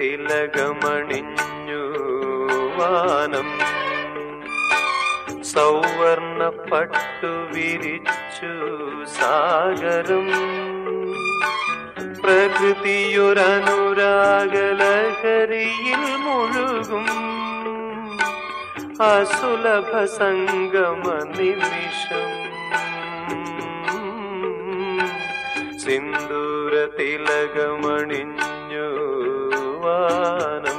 തിലകമണിഞ്ഞു വാനം സൗവർണ പട്ടു വിരിച്ചു സാഗരം പ്രകൃതിയൊരനുരാഗലഹരിയിൽ മുഴുകും അസുലഭ സംഗമ നിമിഷം സിന്ദൂര തിലകമണിഞ്ഞു വാനം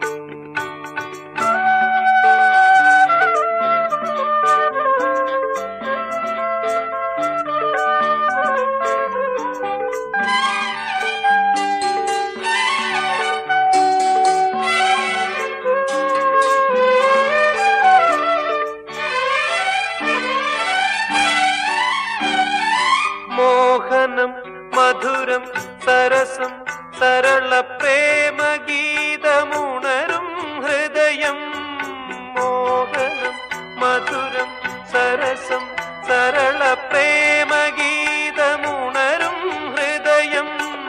മോഹനം മധുരം സരസം സരള പ്രേമഗീതമുണരും ഹൃദയം മോഹനം മധുരം സരസം സരള പ്രേമഗീതമുണരും ഹൃദയം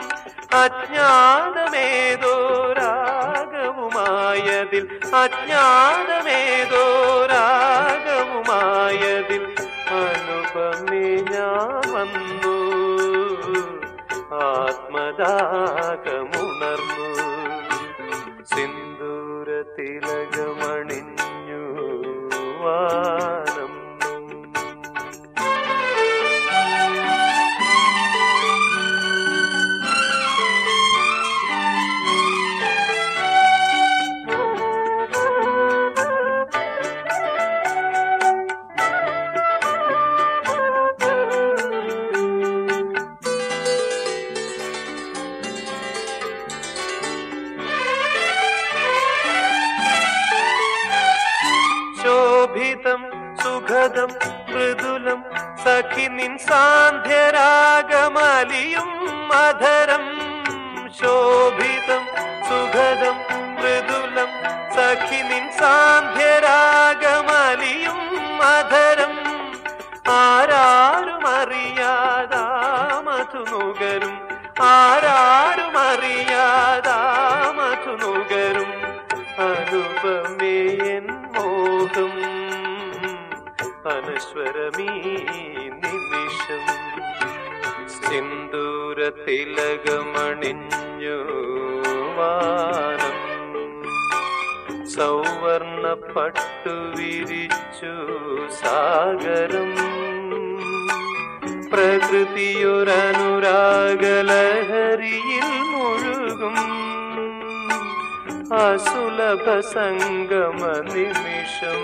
അജ്ഞാതമേതോ രാഗവുമായതിൽ അജ്ഞാതമേതോ രാഗവുമായതിൽ അനുപമേ ഞാൻ വന്നു ആത്മദാഹമുണർന്നു സിന്ദൂര തിലകമണിഞ്ഞു വാനം ശോഭിതം സുഖദം മൃദുലം സഖി നിൻ സാന്ധ്യരാഗമലിയും മധരം ശോഭിതം സുഖദം മൃദുലം സഖി നിൻ സാന്ധ്യരാഗമലിയും മധരം ആരാരും അറിയാതാ മധുനുകരും ആരാരും അറിയാതാ മധുനുകരും അനുപമേയൻ മോഹം അനശ്വരമീ നിമിഷം സിന്ദൂര തിലകമണിഞ്ഞു വാനം സൗവർണ പട്ടു വിരിച്ചു സാഗരം പ്രകൃതിയൊരനുരാഗലഹരിയിൽ മുഴുകും അസുലഭ സംഗമ നിമിഷം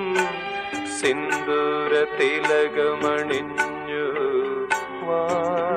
സിന്ദൂര തിലകമണിഞ്ഞു വാ